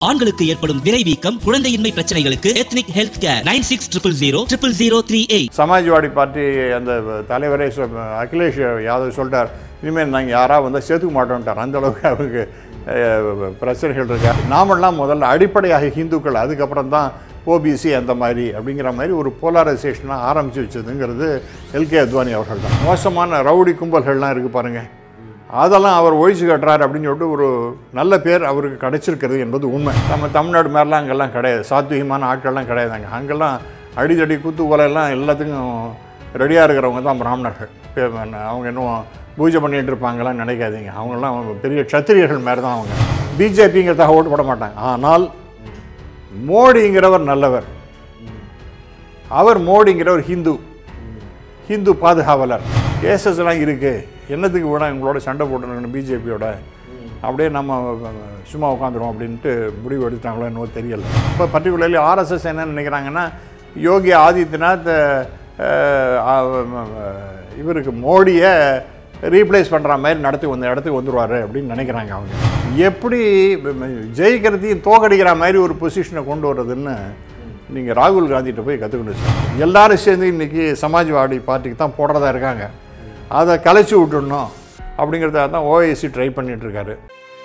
ஆண்களுக்கு ஏற்படும் விரைவீக்கம் குழந்தையின்மை பிரச்சனைகளுக்கு ethnic health care nine six triple zero triple zero three eight Samajwadi party அந்த தலைவரே சொ- அகிலேஷ் யாதவ் சொல்லிட்டார் இனிமேல் நாங்கள் யாராவது வந்தால் சேர்த்துக்க மாட்டோம்ட்டார் அந்த அளவுக்கு அவருக்கு அஹ், பிரச்சனைகள் இருக்கா நாமெல்லாம் முதல்ல அடிப்படையாக ஹிந்துக்கள் அதுக்கப்புறம் தான் ஓபிசி அந்த மாதிரி அப்படிங்கிற மாதிரி ஒரு போலாரைசேஷனாக ஆரம்பித்து வச்சதுங்கிறது எல்கே அத்வானி அவர்கள் தான் மோசமான ரவுடி கும்பல்கள்லாம் இருக்குது பாருங்கள் அதெல்லாம் அவர் ஒழிச்சு கட்டுறாரு அப்படின்னு சொல்லிட்டு ஒரு நல்ல பேர் அவருக்கு கிடைச்சிருக்கிறது என்பது உண்மை நம்ம தமிழ்நாடு மாதிரிலாம் அங்கெல்லாம் கிடையாது சாத்வீகமான ஆட்கள்லாம் கிடையாதுங்க அங்கெல்லாம் அடிதடி குத்து கொலையெல்லாம் எல்லாத்துக்கும் ரெடியாக இருக்கிறவங்க தான் பிராமணர்கள் இப்ப அவங்க இன்னும் பூஜை பண்ணிட்டு இருப்பாங்கலாம் நினைக்காதீங்க அவங்கெல்லாம் பெரிய க்ஷத்திரியர்கள் மாதிரி தான் அவங்க பிஜேபிங்கிறதாக ஓட்டு போட மாட்டாங்க ஆனால் மோடிங்கிறவர் நல்லவர் அவர் மோடிங்கிறவர் ஹிந்து ஹிந்து பாதுகாவலர் கேசஸ்லாம் இருக்குது என்னத்துக்கு வேணா எங்களோட சண்டை போட்டுருக்கணும் பிஜேபியோட அப்படியே நம்ம சும்மா உட்காந்துரும் அப்படின்ட்டு முடிவு எடுத்தாங்களோ என்னவோ தெரியல இப்போ பர்டிகுலர்லி ஆர்எஸ்எஸ் என்ன நினைக்கிறாங்கன்னா யோகி ஆதித்யநாத் அஹ், அஹ், இவருக்கு மோடியை ரீப்ளேஸ் பண்ணுற மாதிரி நடத்தி வந்த இடத்துக்கு வந்துருவார் அப்படின்னு நினைக்கிறாங்க அவங்க எப்படி ஜெயிக்கிறதையும் தோக்கடிக்கிற மாதிரி ஒரு பொசிஷனை கொண்டு வர்றதுன்னு நீங்கள் ராகுல் காந்திகிட்ட போய் கற்றுக்கணும் சார் எல்லாரும் சேர்ந்து இன்றைக்கி சமாஜ்வாடி பார்ட்டிக்கு தான் போடுறதா இருக்காங்க அதை கலைச்சி விட்டுடணும் அப்படிங்கிறத தான் ஓஐசி ட்ரை பண்ணிட்டு இருக்காரு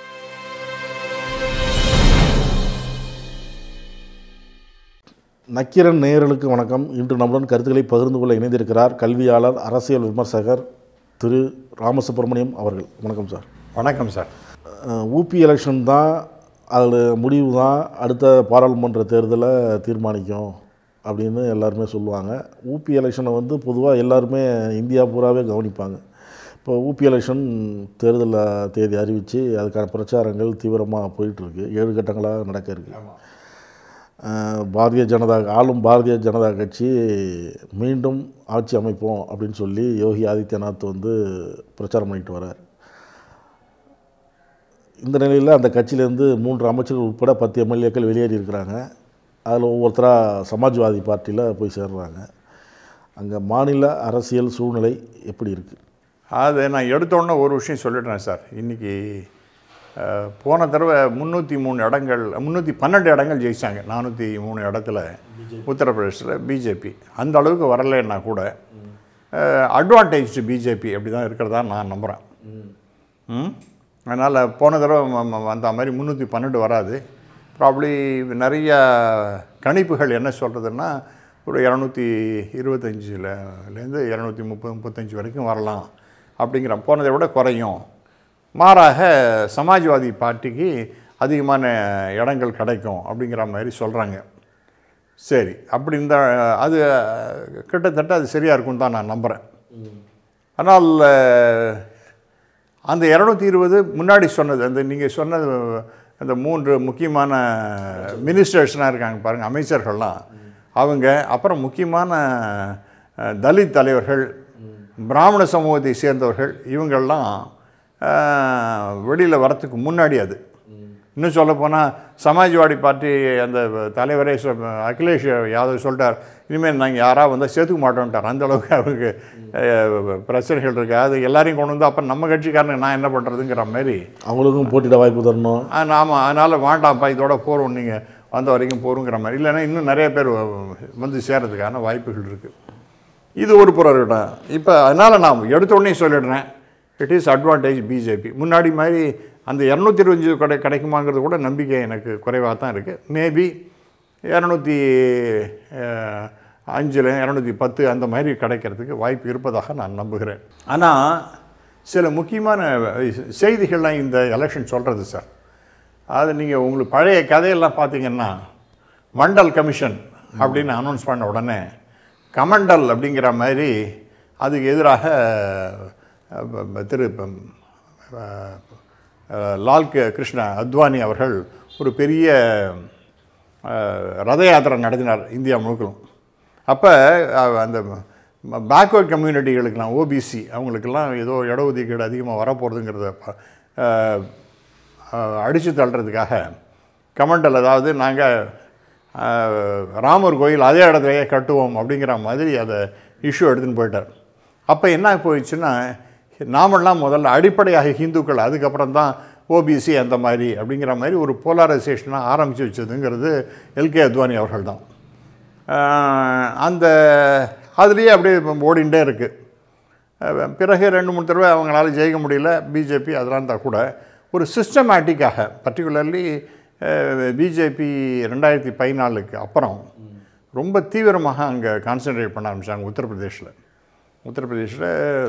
நக்கீரன் நேயர்களுக்கு வணக்கம் இன்று நம்முடன் கருத்துக்களை பகிர்ந்து கொள்ள இணைந்திருக்கிறார் கல்வியாளர் அரசியல் விமர்சகர் திரு ராமசுப்ரமணியம் அவர்கள் வணக்கம் சார் வணக்கம் சார் அஹ், ஊபி எலெக்ஷன் தான் அதில் முடிவு தான் அடுத்த பாராளுமன்ற தேர்தலை தீர்மானிக்கும் அப்படின்னு எல்லாருமே சொல்லுவாங்க ஊபி எலெக்ஷனை வந்து பொதுவாக எல்லாருமே இந்தியா பூராவே கவனிப்பாங்க இப்போ ஊபி எலெக்ஷன் தேர்தல் தேதி அறிவித்து அதுக்கான பிரச்சாரங்கள் தீவிரமாக போயிட்டுருக்கு ஏழு கட்டங்களாக நடக்க இருக்கு அஹ், பாரதிய ஜனதா ஆளும் பாரதிய ஜனதா கட்சி மீண்டும் ஆட்சி அமைப்போம் அப்படின்னு சொல்லி யோகி ஆதித்யநாத் வந்து பிரச்சாரம் பண்ணிட்டு வரார் இந்த நிலையில் அந்த கட்சியிலேருந்து மூன்று அமைச்சர்கள் உட்பட பத்து எம்எல்ஏக்கள் வெளியேறி இருக்கிறாங்க அதில் ஒவ்வொருத்தராக சமாஜ்வாதி பார்ட்டியில் போய் சேர்றாங்க அங்கே மாநில அரசியல் சூழ்நிலை எப்படி இருக்குது அது நான் எடுத்தோன்னே ஒரு விஷயம் சொல்லிடுறேன் சார் இன்றைக்கி போன தடவை முந்நூற்றி மூணு இடங்கள் முந்நூற்றி பன்னெண்டு இடங்கள் ஜெயிச்சாங்க நானூற்றி மூணு இடத்துல உத்தரப்பிரதேசத்தில் பிஜேபி அந்த அளவுக்கு வரலைன்னா கூட அட்வான்டேஜ் பிஜேபி அப்படி தான் இருக்கிறதா நான் நம்புகிறேன் ம் அதனால் போன தடவை ம- ம- வந்த மாதிரி முந்நூற்றி பன்னெண்டு வராது ப்ராப்ளி நிறைய கணிப்புகள் என்ன சொல்கிறதுன்னா ஒரு இரநூத்தி இருபத்தஞ்சிலேருந்து இரநூத்தி முப்பது முப்பத்தஞ்சு வரைக்கும் வரலாம் அப்படிங்கிற போனதை விட குறையும் மாறாக சமாஜ்வாதி பார்ட்டிக்கு அதிகமான இடங்கள் கிடைக்கும் அப்படிங்கிற மாதிரி சொல்கிறாங்க சரி அப்படி இந்த அது கிட்டத்தட்ட அது சரியாக இருக்கும்னு தான் நான் நம்புகிறேன் ஆனால் அஹ், அந்த இரநூத்தி இருபது முன்னாடி சொன்னது அந்த நீங்கள் சொன்னது அந்த மூன்று முக்கியமான மினிஸ்டர்ஸ்லாம் இருக்காங்க பாருங்கள் அமைச்சர்கள்லாம் அவங்க அப்புறம் முக்கியமான அஹ், தலித் தலைவர்கள் பிராமண சமூகத்தை சேர்ந்தவர்கள் இவங்கெல்லாம் வெளியில் வரத்துக்கு முன்னாடி அது இன்னும் சொல்லப்போனால் சமாஜ்வாடி பார்ட்டி அந்த தலைவரே சொ- அகிலேஷ் யாதவ் சொல்லிட்டார் இனிமேல் நாங்கள் யாராவது வந்தால் சேர்த்துக்க மாட்டோம்ட்டார் அந்த அளவுக்கு அவருக்கு அஹ், பிரச்சனைகள் இருக்குது அது எல்லாரையும் கொண்டு வந்து அப்போ நம்ம கட்சிக்காரனுக்கு நான் என்ன பண்ணுறதுங்கிற மாதிரி அவங்களுக்கும் போட்டியிட வாய்ப்பு தரணும் நாம் அதனால் வேண்டாம்ப்பா இதோட போகிறோம் நீங்கள் வந்த வரைக்கும் போகிறோங்கிற மாதிரி இல்லைன்னா இன்னும் நிறைய பேர் வந்து சேர்றதுக்கான வாய்ப்புகள் இருக்குது இது ஒரு புறம் இருக்கட்டும் இப்போ அதனால் நான் எடுத்த உடனே சொல்லிடுறேன் இட் இஸ் அட்வான்டேஜ் பிஜேபி முன்னாடி மாதிரி அந்த இரநூத்தி இருபஞ்சு கடை கிடைக்குமாங்கிறது கூட நம்பிக்கை எனக்கு குறைவாக தான் இருக்குது மேபி இரநூத்தி அஞ்சில் இரநூத்தி பத்து அந்த மாதிரி கிடைக்கிறதுக்கு வாய்ப்பு இருப்பதாக நான் நம்புகிறேன் ஆனால் சில முக்கியமான செய்திகள்லாம் இந்த எலெக்ஷன் சொல்கிறது சார் அது நீங்கள் உங்களுக்கு பழைய கதையெல்லாம் பார்த்தீங்கன்னா மண்டல் கமிஷன் அப்படின்னு அனௌன்ஸ் பண்ண உடனே கமண்டல் அப்படிங்கிற மாதிரி அதுக்கு எதிராக அஹ், திரு அஹ், அஹ், லால் கி- கிருஷ்ண அத்வானி அவர்கள் ஒரு பெரிய அஹ், ரத யாத்திரை நடத்தினார் இந்தியா முழுக்களும் அப்போ அந்த பேக்வர்ட் கம்யூனிட்டிகளுக்கெல்லாம் ஓபிசி அவங்களுக்கெல்லாம் ஏதோ இடஒதுக்கீடு அதிகமாக வரப்போகிறதுங்கிறத அடித்து தள்ளுறதுக்காக கமண்டல் அதாவது நாங்கள் ராமர் கோயில் அதே இடத்துலையே கட்டுவோம் அப்படிங்கிற மாதிரி அதை இஷ்யூ எடுத்துன்னு போயிட்டார் அப்போ என்ன போயிடுச்சுன்னா நாமெல்லாம் முதல்ல அடிப்படையாக ஹிந்துக்கள் அதுக்கப்புறம் தான் ஓபிசி அந்த மாதிரி அப்படிங்கிற மாதிரி ஒரு போலாரைசேஷனாக ஆரம்பித்து வச்சதுங்கிறது எல்கே அத்வானி அவர்கள் தான் அந்த அதுலேயே அப்படியே ஓடிண்டே இருக்குது பிறகு ரெண்டு மூணு தடவை அவங்களால ஜெயிக்க முடியல பிஜேபி அதெல்லாம் இருந்தால் கூட ஒரு சிஸ்டமேட்டிக்காக பர்டிகுலர்லி பிஜேபி ரெண்டாயிரத்தி பதினாலுக்கு அப்புறம் ரொம்ப தீவிரமாக அங்கே கான்சென்ட்ரேட் பண்ண ஆரம்பித்தாங்க உத்தரப்பிரதேஷில் உத்தரப்பிரதேஷில்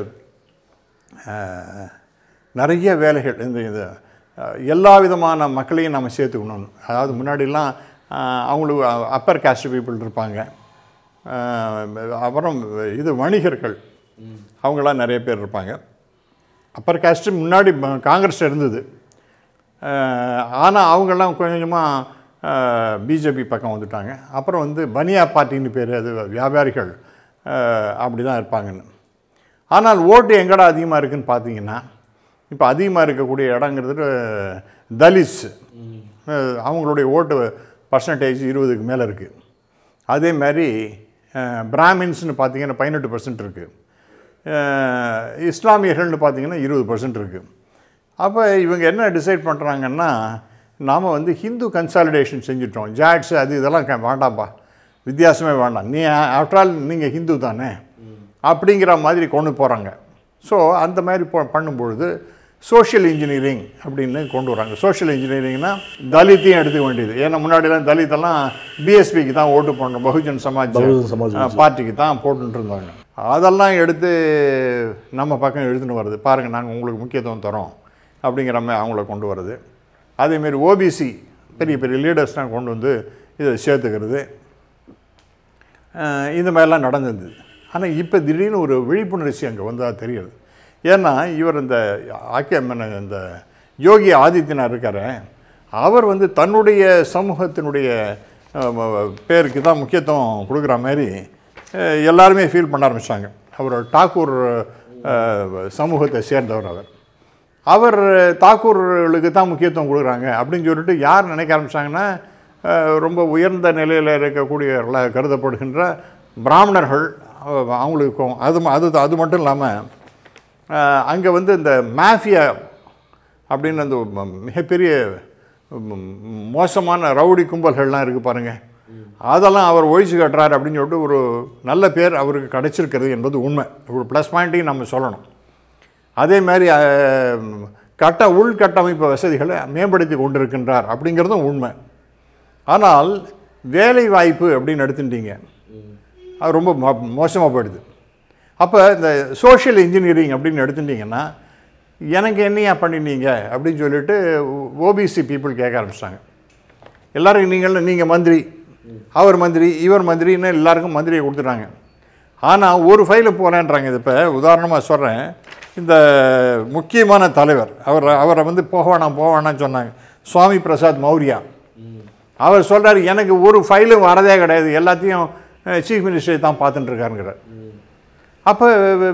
நிறைய வேலைகள் இந்த இது அஹ், எல்லா விதமான மக்களையும் நம்ம சேர்த்துக்கணும் அதாவது முன்னாடிலாம் அஹ், அவங்களுக்கு அப்பர் காஸ்ட் பீப்புள் இருப்பாங்க அஹ், அப்புறம் இது வணிகர்கள் அவங்களாம் நிறைய பேர் இருப்பாங்க அப்பர் காஸ்ட்டு முன்னாடி ம- காங்கிரஸ் இருந்தது ஆனால் அவங்கெல்லாம் கொஞ்சம் கொஞ்சமாக பிஜேபி பக்கம் வந்துட்டாங்க அப்புறம் வந்து பனியா பார்ட்டின்னு பேர் அது வியாபாரிகள் அப்படி தான் இருப்பாங்கன்னு ஆனால் ஓட்டு எங்கடா அதிகமாக இருக்குன்னு பார்த்தீங்கன்னா இப்போ அதிகமாக இருக்கக்கூடிய இடங்கிறது தலித்ஸ் அஹ், அவங்களுடைய ஓட்டு பர்சன்டேஜ் இருபதுக்கு மேலே இருக்குது அதே மாதிரி அஹ், பிராமின்ஸ்னு பார்த்தீங்கன்னா பதினெட்டு பர்சன்ட் இருக்குது இஸ்லாமியர்கள்னு பார்த்தீங்கன்னா இருபது பர்சன்ட் இருக்குது அப்போ இவங்க என்ன டிசைட் பண்ணுறாங்கன்னா நாம் வந்து ஹிந்து கன்சாலிடேஷன் செஞ்சிட்டோம் ஜாட்ஸ் அது இதெல்லாம் க- வேண்டாம்ப்பா வித்தியாசமே வேண்டாம் நீ ஆஃப்டர் ஆல் நீங்கள் ஹிந்து தானே அப்படிங்கிற மாதிரி கொண்டு போகிறாங்க ஸோ அந்த மாதிரி போ பண்ணும்பொழுது சோஷியல் இன்ஜினியரிங் அப்படின்னு கொண்டு வராங்க சோஷியல் இன்ஜினியரிங்னா தலித்தையும் எடுத்துக்க வேண்டியது ஏன்னா முன்னாடிலாம் தலித்தெல்லாம் பிஎஸ்பிக்கு தான் ஓட்டு போடணும் பகுஜன் சமாஜ் பகுஜன் சமாஜ் ஆ, பார்ட்டிக்கு தான் போட்டுட்டு இருந்தாங்க அதெல்லாம் எடுத்து நம்ம பக்கம் எழுதுன்னு வருது பாருங்கள் நாங்கள் உங்களுக்கு முக்கியத்துவம் தரோம் அப்படிங்கிற மாதிரி அவங்கள கொண்டு வருது அதேமாரி ஓபிசி பெரிய பெரிய லீடர்ஸ்லாம் கொண்டு வந்து இதை சேர்த்துக்கிறது அஹ், இந்த மாதிரிலாம் நடந்தது ஆனால் இப்போ திடீர்னு ஒரு விழிப்புணர்ச்சி அங்கே வந்தால் தெரியுது ஏன்னா இவர் இந்த ஆக்கிய இந்த யோகி ஆதித்யநாத் இருக்காரு அவர் வந்து தன்னுடைய சமூகத்தினுடைய அஹ், ம- பேருக்கு தான் முக்கியத்துவம் கொடுக்குற மாதிரி அஹ், எல்லாருமே ஃபீல் பண்ண ஆரம்பித்தாங்க அவர் டாக்கூர் அஹ், சமூகத்தை சேர்ந்தவர் அவர் அவர் தாக்கூர்களுக்கு தான் முக்கியத்துவம் கொடுக்குறாங்க அப்படின்னு சொல்லிட்டு யார் நினைக்க ஆரம்பிச்சாங்கன்னா அஹ், ரொம்ப உயர்ந்த நிலையில் இருக்கக்கூடியவர்களாக கருதப்படுகின்ற பிராமணர்கள் அவ- அவங்களுக்கு அது ம- அது அது மட்டும் இல்லாமல் அங்கே வந்து இந்த மாஃபியா அப்படின்னு அந்த ம- மிகப்பெரிய ம், மோசமான ரவுடி கும்பல்கள்லாம் இருக்குது பாருங்கள் அதெல்லாம் அவர் ஒழிச்சு கட்டுறாரு அப்படின்னு சொல்லிட்டு ஒரு நல்ல பேர் அவருக்கு கிடைச்சிருக்கிறது என்பது உண்மை ஒரு ப்ளஸ் பாயிண்ட்டையும் நம்ம சொல்லணும் அதே மாதிரி அஹ், கட்ட உள்கட்டமைப்பு வசதிகளை மேம்படுத்தி கொண்டிருக்கின்றார் அப்படிங்கிறதும் உண்மை ஆனால் வேலை வாய்ப்பு அப்படின்னு எடுத்துட்டீங்க அது ரொம்ப மோசமாக போயிடுது அப்போ இந்த சோஷியல் இன்ஜினியரிங் அப்படின்னு எடுத்துட்டிங்கன்னா எனக்கு என்னையா பண்ணினீங்க அப்படின்னு சொல்லிட்டு ஓபிசி பீப்புள் கேட்க ஆரம்பிச்சிட்டாங்க எல்லாருக்கும் நீங்கள் நீங்கள் மந்திரி அவர் மந்திரி இவர் மந்திரின்னு எல்லாருக்கும் மந்திரியை கொடுத்துட்டாங்க ஆனால் ஒரு ஃபைலு போகிறேன்றாங்க இது இப்போ உதாரணமாக சொல்கிறேன் இந்த முக்கியமான தலைவர் அவர் அவரை வந்து போக வேணாம் போக வேணாம்னு சொன்னாங்க சுவாமி பிரசாத் மௌரியா அவர் சொல்றாரு எனக்கு ஒரு ஃபைலும் வரதே கிடையாது எல்லாத்தையும் சீஃப் மினிஸ்டர் தான் பார்த்துட்டு இருக்காருங்கிறார் அப்போ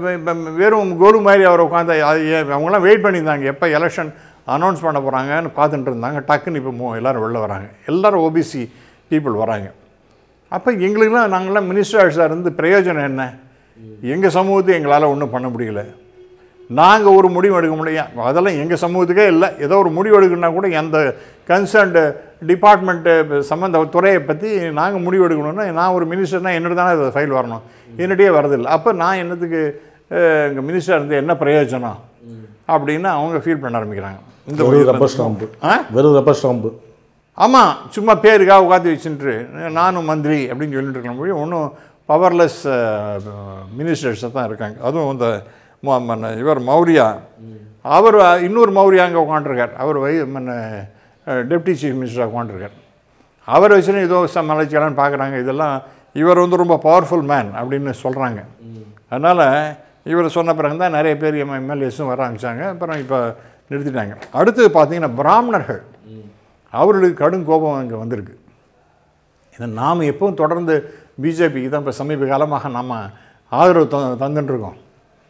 வெறும் கோலு மாதிரி அவர் உட்காந்து அவங்களாம் வெயிட் பண்ணியிருந்தாங்க எப்போ எலெக்ஷன் அனௌன்ஸ் பண்ண போகிறாங்கன்னு பார்த்துட்டு இருந்தாங்க டக்குன்னு இப்போ மோ எல்லோரும் வெளில வராங்க எல்லாரும் ஓபிசி பீப்புள் வராங்க அப்போ எங்களுக்கெல்லாம் நாங்களாம் மினிஸ்டர்ஸாக இருந்து பிரயோஜனம் என்ன எங்கள் சமூகத்தை எங்களால் ஒன்றும் பண்ண முடியல நாங்கள் ஒரு முடிவு எடுக்க முடியும் அதெல்லாம் எங்கள் சமூகத்துக்கே இல்லை ஏதோ ஒரு முடிவு எடுக்கணும்னா கூட எந்த கன்சர்ன்டு டிபார்ட்மெண்ட்டு சம்மந்த துறையை பற்றி நாங்கள் முடிவு எடுக்கணும்னா நான் ஒரு மினிஸ்டர்னா என்னோட தானே அது ஃபைல் வரணும் என்னடியே வரதில்லை அப்போ நான் என்னத்துக்கு எங்கள் மினிஸ்டர் இருந்து என்ன பிரயோஜனம் அப்படின்னு அவங்க ஃபீல் பண்ண ஆரம்பிக்கிறாங்க இந்த வெறும் வழியில ரப்பர் ஸ்டாம்பு ஆ வெறும் ரப்பர் ஸ்டாம்பு ஆமாம் சும்மா பேருக்காக உட்காந்து வச்சுட்டு நானும் மந்திரி அப்படின்னு சொல்லிட்டு இருக்க முடியும் ஒன்றும் பவர்லெஸ் மினிஸ்டர்ஸாக தான் இருக்காங்க அதுவும் இந்த ம- மன்ன இவர் மௌரியா அவர் இன்னொரு மௌரியா அங்கே உட்காந்துருக்கார் அவர் வை மன்ன டெப்டி சீஃப் மினிஸ்டராக உட்காந்துருக்கார் அவர் வச்சுன்னு ஏதோ சமாளிக்கலான்னு பார்க்குறாங்க இதெல்லாம் இவர் வந்து ரொம்ப பவர்ஃபுல் மேன் அப்படின்னு சொல்கிறாங்க அதனால் இவர் சொன்ன பிறகு தான் நிறைய பேர் எம்எல்ஏஸும் வர ஆரம்பித்தாங்க அப்புறம் இப்போ நிறுத்திட்டாங்க அடுத்தது பார்த்தீங்கன்னா பிராமணர்கள் அவர்களுக்கு கடும் கோபம் இங்கே வந்திருக்கு இதை நாம் எப்பவும் தொடர்ந்து பிஜேபிக்கு தான் இப்போ சமீப காலமாக நம்ம ஆதரவு த தந்துட்டுருக்கோம்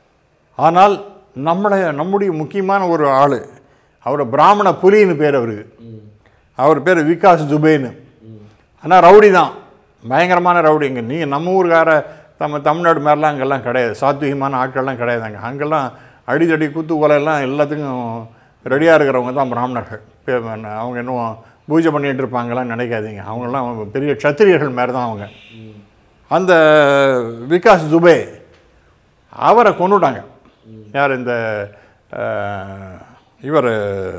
ஆனால் நம்மளை நம்முடைய முக்கியமான ஒரு ஆள் அவர் பிராமண புலின்னு பேர் அவருக்கு அவர் பேர் விகாஸ் துபேன்னு ஆனால் ரவுடி தான் பயங்கரமான ரவுடி இங்கே நீங்கள் நம்ம ஊருக்கார நம்ம தமிழ்நாடு மாதிரிலாம் அங்கெல்லாம் கிடையாது சாத்வீகமான ஆட்கள்லாம் கிடையாது அங்கே அங்கெல்லாம் அடிதடி குத்து கொலையெல்லாம் எல்லாத்துக்கும் ரெடியாக இருக்கிறவங்க தான் பிராமணர்கள் பே- அவங்க இன்னும் பூஜை பண்ணிட்டு இருப்பாங்களான்னு நினைக்காதீங்க அவங்கெல்லாம் பெரிய க்ஷத்திரியர்கள் மாதிரி தான் அவங்க அந்த விகாஸ் துபே அவரை கொண்டுட்டாங்க யார் இந்த அஹ், இவர்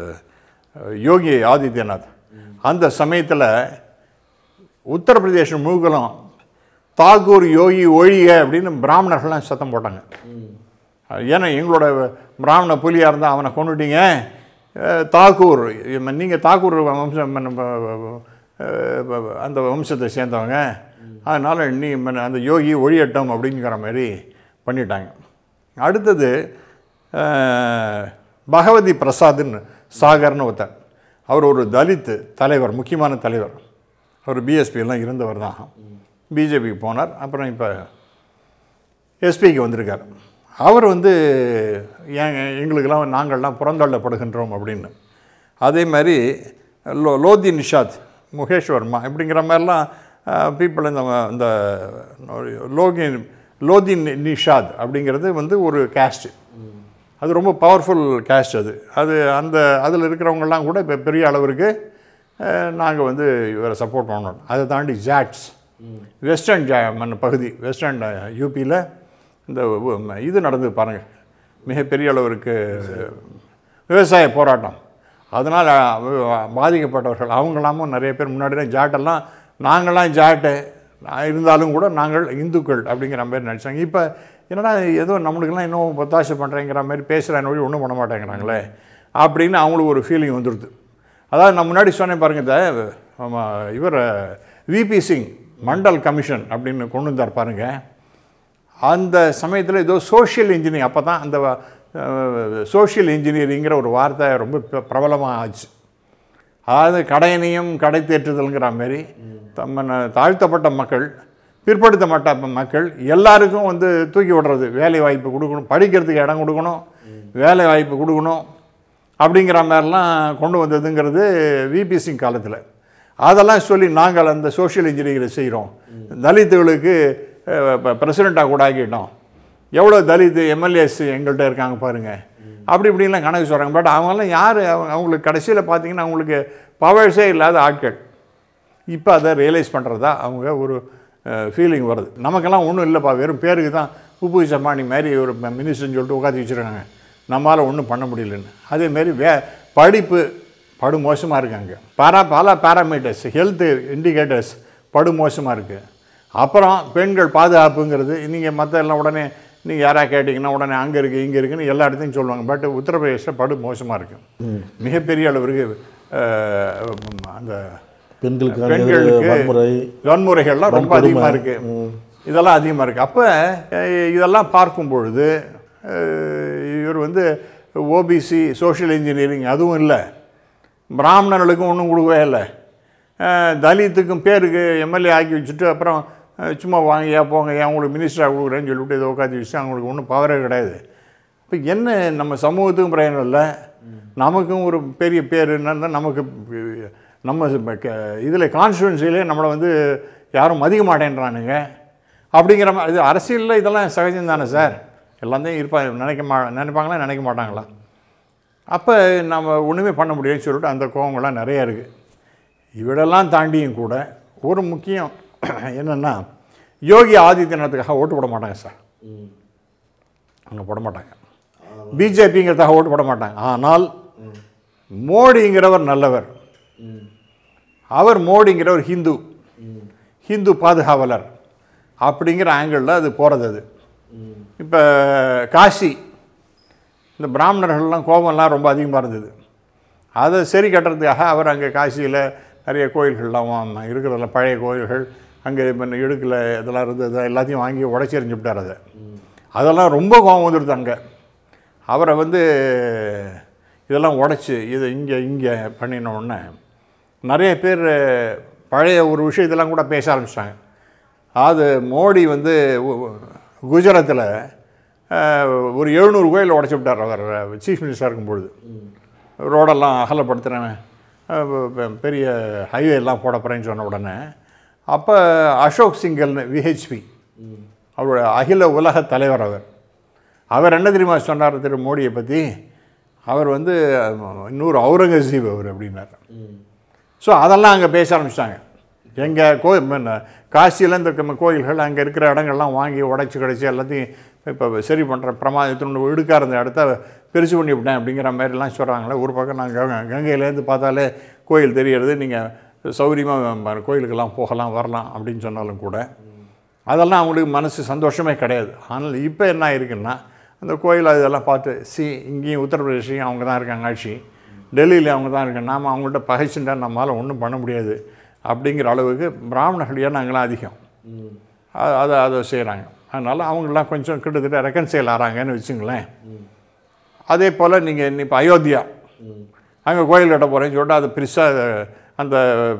யோகி ஆதித்யநாத் அந்த சமயத்தில் உத்தரப்பிரதேசம் முழுக்கலும் தாகூர் யோகி ஒழிக அப்படின்னு பிராமணர்கள்லாம் சத்தம் போட்டாங்க ஏன்னா எங்களோட பிராமண புலியாக இருந்தால் அவனை கொண்டுட்டீங்க அஹ், தாக்கூர் நீங்கள் தாக்கூர் வம்சம் நம்ம, அஹ், அந்த வம்சத்தை சேர்ந்தவங்க அதனால் நீ ம- அந்த யோகி ஒழியட்டும் அப்படிங்கிற மாதிரி பண்ணிட்டாங்க அடுத்தது அஹ், பகவதி பிரசாத்னு சாகர்னு ஒருத்தர் அவர் ஒரு தலித் தலைவர் முக்கியமான தலைவர் அவர் பிஎஸ்பியெல்லாம் இருந்தவர் தான் பிஜேபிக்கு போனார் அப்புறம் இப்போ எஸ்பிக்கு வந்திருக்கார் அவர் வந்து ஏன் எங்களுக்கெல்லாம் நாங்கள்லாம் புறந்தள்ளப்படுகின்றோம் அப்படின்னு அதே மாதிரி லோ லோதி நிஷாத் முகேஷ் வர்மா இப்படிங்கிற மாதிரிலாம் பீப்புள் இந்த இந்த லோகி லோதி நி- நிஷாத் அப்படிங்கிறது வந்து ஒரு கேஸ்ட்டு அது ரொம்ப பவர்ஃபுல் கேஸ்ட் அது அது அந்த அதில் இருக்கிறவங்கெல்லாம் கூட இப்போ பெரிய அளவிற்கு நாங்கள் வந்து இவரை சப்போர்ட் பண்ணணும் அதை தாண்டி ஜாட்ஸ் வெஸ்டர்ன் ஜா மன்ன பகுதி வெஸ்டர்ன் யூபியில் இந்த உ- இது நடந்தது பாருங்கள் மிகப்பெரிய அளவிற்கு விவசாய போராட்டம் அதனால் பாதிக்கப்பட்டவர்கள் அவங்களாமும் நிறைய பேர் முன்னாடி ஜாட்டெல்லாம் நாங்களாம் ஜாட்டு நான் இருந்தாலும் கூட நாங்கள் இந்துக்கள் அப்படிங்கிற மாதிரி நினச்சாங்க இப்போ என்னடா ஏதோ நம்மளுக்கெல்லாம் இன்னும் ஒத்தாசை பண்ணுறேங்கிற மாதிரி பேசுகிறாங்க வழி ஒன்றும் பண்ண மாட்டேங்கிறாங்களே அப்படின்னு அவங்களுக்கு ஒரு ஃபீலிங் வந்துடுது அதாவது நான் முன்னாடி சொன்னேன் பாருங்க இந்த ஆமாம் இவர் விபி சிங் மண்டல் கமிஷன் அப்படின்னு கொண்டு வந்தார் பாருங்க அந்த சமயத்தில் ஏதோ சோஷியல் இன்ஜினியரிங் அப்போ தான் அந்த சோஷியல் இன்ஜினியரிங்கிற ஒரு வார்த்தை ரொம்ப பிர- பிரபலமா ஆச்சு அதாவது கடையனையும் கடை தேற்றுதல்ங்கிற மாதிரி தம்ம ந- தாழ்த்தப்பட்ட மக்கள் பிற்படுத்தப்பட்ட ம- மக்கள் எல்லாருக்கும் வந்து தூக்கி விடுறது வேலை வாய்ப்பு கொடுக்கணும் படிக்கிறதுக்கு இடம் கொடுக்கணும் வேலை வாய்ப்பு கொடுக்கணும் அப்படிங்கிற மாதிரிலாம் கொண்டு வந்ததுங்கிறது விபி சிங் காலத்தில் அதெல்லாம் சொல்லி நாங்கள் அந்த சோஷியல் இன்ஜினியரிங் செய்கிறோம் தலித்துகளுக்கு பிரசிடெண்ட்டாக கூட ஆக்கிட்டோம் எவ்வளோ தலித் எம்எல்ஏஸ் எங்கள்கிட்ட இருக்காங்க பாருங்கள் அப்படி இப்படின்லாம் கணக்கு சொல்கிறாங்க பட் அவங்கெல்லாம் யார் அவங்களுக்கு கடைசியில் பார்த்தீங்கன்னா அவங்களுக்கு பவர்ஸே இல்லாத ஆட்கள் இப்போ அதை ரியலைஸ் பண்ணுறதா அவங்க ஒரு ஃபீலிங் வருது நமக்கெல்லாம் ஒன்றும் இல்லைப்பா வெறும் பேருக்கு தான் உப்பு சம்பானி மாதிரி ஒரு மினிஸ்டர்னு சொல்லிட்டு உட்காந்து வச்சுருக்காங்க நம்மளால் ஒன்றும் பண்ண முடியலன்னு அதேமாரி வே படிப்பு படு மோசமாக இருக்காங்க பாரா பல பேராமீட்டர்ஸ் ஹெல்த் இண்டிகேட்டர்ஸ் படு மோசமாக இருக்குது அப்புறம் பெண்கள் பாதுகாப்புங்கிறது நீங்கள் மற்ற எல்லாம் உடனே நீங்கள் யாராக கேட்டிங்கன்னா உடனே அங்கே இருக்குது இங்கே இருக்குன்னு எல்லா இடத்தையும் சொல்லுவாங்க பட் உத்தரப்பிரதேசில் படு மோசமாக இருக்குது மிகப்பெரிய அளவிற்கு அஹ், அந்த பெண்களுக்கான பெண்களுக்கு வன்முறை வன்முறைகள்லாம் ரொம்ப வன்கொடுமை. அதிகமாக இருக்குது இதெல்லாம் அதிகமாக இருக்குது அப்போ இதெல்லாம் பார்க்கும் பொழுது அஹ், இவர் வந்து ஓபிசி சோஷியல் இன்ஜினியரிங் அதுவும் இல்லை பிராமணர்களுக்கும் ஒன்றும் கொடுக்கவே இல்லை அஹ், தலித்துக்கும் பேருக்கு எம்எல்ஏ ஆக்கி வச்சுட்டு அப்புறம் அஹ், சும்மா வாங்கயா போங்கயா உங்களுக்கு மினிஸ்டராக கொடுக்குறேன்னு சொல்லிவிட்டு இதை உட்காந்து வச்சு அவங்களுக்கு ஒன்றும் பவரே கிடையாது இப்போ என்ன நம்ம சமூகத்துக்கும் பிரயோஜனம் இல்லை நமக்கும் ஒரு பெரிய பேர் என்னன்னா நமக்கு நம்ம இதில் கான்ஸ்டுவன்சிலே நம்மளை வந்து யாரும் மதிக்க மாட்டேன்றானுங்க அப்படிங்கிற மாதிரி இது அரசியலில் இதெல்லாம் சகஜம் தானே சார் எல்லாத்தையும் இருப்பா நினைக்க மா நினைப்பாங்களா நினைக்க மாட்டாங்களா அப்போ நம்ம ஒன்றுமே பண்ண முடியும்னு சொல்லிட்டு அந்த கோவங்கள்லாம் நிறையா இருக்குது இவிடெல்லாம் தாண்டியும் கூட ஒரு முக்கியம் என்னென்னா யோகி ஆதித்யநாத்துக்காக ஓட்டு போட மாட்டாங்க சார் அங்கே போட மாட்டாங்க பிஜேபிங்கிறதுக்காக ஓட்டு போட மாட்டாங்க ஆனால் மோடிங்கிறவர் நல்லவர் அவர் மோடிங்கிறவர் ஹிந்து ஹிந்து பாதுகாவலர் அப்படிங்கிற ஆங்கிளில் அது போகிறது அது இப்போ காசி இந்த பிராமணர்கள்லாம் கோபம்லாம் ரொம்ப அதிகமாக இருந்தது அதை சரி கட்டுறதுக்காக அவர் அங்கே காசியில் நிறைய கோயில்கள்லாம் இருக்கிறதெல்லாம் பழைய கோயில்கள் அங்கே இடுக்கில் இதெல்லாம் இருந்தது எல்லாத்தையும் வாங்கி உடச்சி எறிஞ்சு விட்டார் அதை அதெல்லாம் ரொம்ப கோபம் வந்துடுது அங்கே அவரை வந்து இதெல்லாம் உடைச்சி இதை இங்கே இங்கே பண்ணின உடனே நிறைய பேர் பழைய ஒரு விஷயத்தெல்லாம் கூட பேச ஆரம்பிச்சிட்டாங்க அது மோடி வந்து குஜராத்தில் ஒரு எழுநூறு கோயில் உடச்சி விட்டார் அவர் சீஃப் மினிஸ்டராக இருக்கும்பொழுது ரோடெல்லாம் அகலப்படுத்துகிறேன் அஹ் பெரிய ஹைவே எல்லாம் போட போகிறேன்னு சொன்ன உடனே அப்போ அசோக் சிங்கல்னு விஹெச்பி அவரோட அகில உலக தலைவர் அவர் அவர் என்ன தெரியுமா சொன்னார் திரு மோடியை பற்றி அவர் வந்து அஹ், இன்னொரு அவுரங்கசீப் அவர் அப்படின்னார் ஸோ அதெல்லாம் அங்கே பேச ஆரம்பிச்சிட்டாங்க எங்கள் கோ என்ன, காசியில் இந்த க- கோயில்கள் அங்கே இருக்கிற இடங்கள்லாம் வாங்கி உடைச்சி கடைச்சி எல்லாத்தையும் இப்போ சரி பண்ணுற பிரமாதத்தினோட இடுக்காக இருந்த இடத்த பெருசு பண்ணி விட்டேன் அப்படிங்கிற மாதிரிலாம் சொல்கிறாங்களே ஒரு பக்கம் நாங்கள் கங்கையிலேருந்து பார்த்தாலே கோயில் தெரியறது நீங்கள் சௌகரியமாக கோயிலுக்கெல்லாம் போகலாம் வரலாம் அப்படின்னு சொன்னாலும் கூட அதெல்லாம் அவங்களுக்கு மனசு சந்தோஷமே கிடையாது ஆனால் இப்போ என்ன இருக்குன்னா அந்த கோயில் இதெல்லாம் பார்த்து சி இங்கேயும் உத்தரப்பிரதேசையும் அவங்க தான் இருக்காங்க ஆட்சி டெல்லியில் அவங்க தான் இருக்காங்க நாம் அவங்கள்ட்ட பகைச்சுட்டா நம்மளால் ஒன்றும் பண்ண முடியாது அப்படிங்கிற அளவுக்கு பிராமணர்கள் ஏன்னாங்களாம் அதிகம் அ- அதை அதை செய்கிறாங்க அதனால் அவங்களாம் கொஞ்சம் கிட்டத்தட்ட ரெக்கன்சைல் ஆகிறாங்கன்னு வச்சுங்களேன் அதே போல் நீங்கள் இப்போ அயோத்தியா அங்கே கோயில் கட்ட போகிறேன்னு சொல்லிட்டு அது பெருசாக அந்த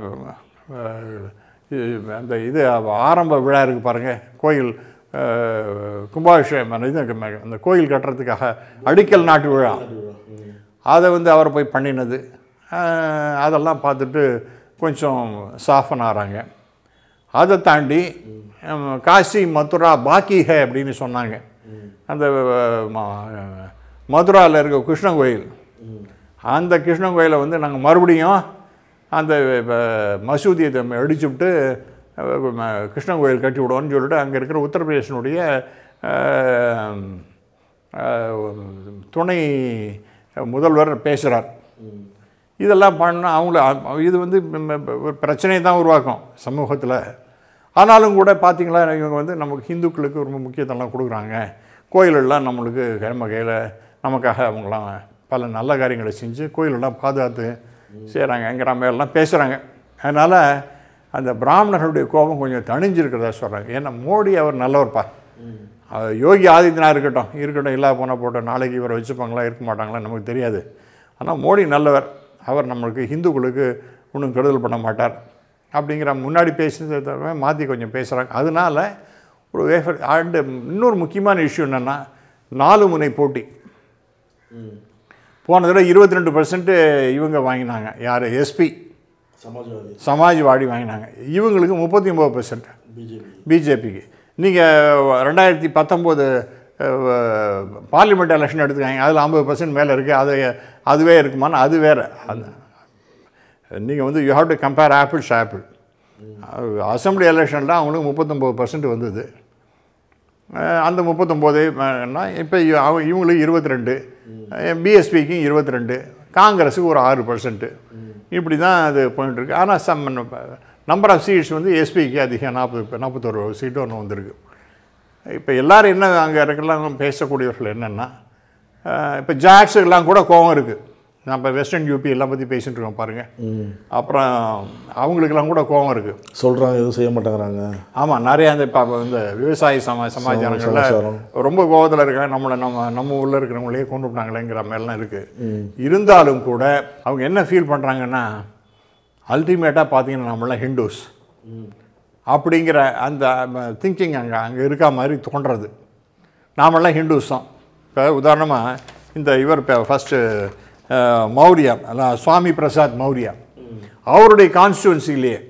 அஹ், இது- அந்த இது ஆரம்ப விழா இருக்குது பாருங்கள் கோயில் அஹ், கும்பாபிஷேகம் அந்த இது அந்த கோயில் கட்டுறதுக்காக அடிக்கல் நாட்டு விழா அதை வந்து அவர் போய் பண்ணினது அஹ், அதெல்லாம் பார்த்துட்டு கொஞ்சம் சாஃபன் ஆகிறாங்க அதை தாண்டி ஹம், காசி மதுரா பாக்கி ஹே அப்படின்னு சொன்னாங்க அந்த மதுராவில் இருக்க கிருஷ்ணன் கோயில் அந்த கிருஷ்ணன் கோயிலை வந்து நாங்கள் மறுபடியும் அந்த அஹ், மசூதியை தம் அடிச்சுவிட்டு அஹ், ம- கிருஷ்ணன் கோயில் கட்டி விடுவோம்னு சொல்லிட்டு அங்கே இருக்கிற உத்தரப்பிரதேசனுடைய அஹ், அஹ், துணை முதல்வர் பேசுகிறார் இதெல்லாம் பண்ணால் அவங்கள அ- இது வந்து ம- ம- ஒரு பிரச்சனையை தான் உருவாக்கும் சமூகத்தில் ஆனாலும் கூட பார்த்தீங்களா இவங்க வந்து நமக்கு ஹிந்துக்களுக்கு ரொம்ப முக்கியத்துவம்லாம் கொடுக்குறாங்க கோயிலெல்லாம் நம்மளுக்கு கிழமை கையில் நமக்காக அவங்களாம் பல நல்ல காரியங்களை செஞ்சு கோயிலெல்லாம் பாதுகாத்து செய்கிறாங்கங்கிற மாதிரிலாம் பேசுகிறாங்க அதனால் அந்த பிராமணர்களுடைய கோபம் கொஞ்சம் தணிஞ்சிருக்கிறதா சொல்கிறாங்க ஏன்னா மோடி அவர் நல்லவர்ப்பா அவர் யோகி ஆதித்யநாத் இருக்கட்டும் இருக்கட்டும் இல்லாத போனால் போட்டோம் நாளைக்கு இவரை வச்சுப்பாங்களா இருக்க மாட்டாங்களா நமக்கு தெரியாது ஆனால் மோடி நல்லவர் அவர் நம்மளுக்கு ஹிந்துக்களுக்கு ஒன்றும் கெடுதல் பண்ண மாட்டார் அப்படிங்கிற முன்னாடி பேசினதை தவிர மாற்றி கொஞ்சம் பேசுகிறாங்க அதனால ஒரு வேஃபர் அண்டு இன்னொரு முக்கியமான இஷ்யூ என்னென்னா நாலு முனை போட்டி போன தடவை இருபத்தி ரெண்டு பர்சன்ட்டு இவங்க வாங்கினாங்க யார் எஸ்பி சமாஜ்வாதி சமாஜ்வாடி வாங்கினாங்க இவங்களுக்கு முப்பத்தி ஒம்பது பர்சன்ட் பிஜேபி பிஜேபிக்கு நீங்கள் ரெண்டாயிரத்தி பத்தொம்போது பார்லிமெண்ட் எலெக்ஷன் எடுத்துக்காங்க அதில் ஐம்பது பர்சன்ட் மேலே இருக்குது அது அதுவே இருக்குமான்னு அது வேறு அந்த நீங்கள் வந்து you have to compare apples apple assembly எலெக்ஷனில் அவங்களுக்கு முப்பத்தொம்போது பர்சன்ட் வந்தது அஹ் அந்த முப்பத்தொம்போது இப்போ இவங்களுக்கு இருபத்தி ரெண்டு பிஎஸ்பிக்கும் இருபத்தி ரெண்டு காங்கிரஸுக்கு ஒரு ஆறு பர்சன்ட்டு இப்படி தான் அது போயிட்டு இருக்கு ஆனால் சம் நம்பர் ஆஃப் சீட்ஸ் வந்து எஸ்பிக்கு அதிகம் நாற்பது நாற்பத்தோரு சீட்டு ஒன்று வந்திருக்கு இப்போ எல்லாரும் என்ன அங்கே இருக்கலாம் பேசக்கூடியவர்கள் என்னென்னா இப்போ ஜாக்ஸுக்கெல்லாம் கூட கோவம் இருக்குது நம்ம வெஸ்டர்ன் யூபி எல்லாம் பற்றி பேசிட்டு இருக்கோம் பாருங்கள் அப்புறம் அவங்களுக்கெல்லாம் கூட கோவம் இருக்குது சொல்கிறாங்க எதுவும் செய்ய மாட்டேங்கிறாங்க ஆமாம் நிறைய அந்த இப்போ இந்த விவசாய சமா சமாச்சாரங்களில் சமாச்சாரம். ரொம்ப கோபத்தில் இருக்காங்க நம்மளை நம்ம நம்ம ஊரில் இருக்கிறவங்களே கொண்டு விட்டாங்களேங்கிற மாதிரிலாம் இருக்குது இருந்தாலும் கூட அவங்க என்ன ஃபீல் பண்ணுறாங்கன்னா அல்டிமேட்டாக பார்த்தீங்கன்னா நம்மளாம் ஹிந்துஸ் அப்படிங்கிற அந்த திங்கிங் அங்கே அங்கே இருக்கா மாதிரி தோன்றது நாமெல்லாம் ஹிந்துஸ் தான் இப்போ உதாரணமாக இந்த இவர் இப்போ ஃபஸ்ட்டு மௌரியா அதான் சுவாமி பிரசாத் மௌரியா அவருடைய கான்ஸ்டுவன்சிலேயே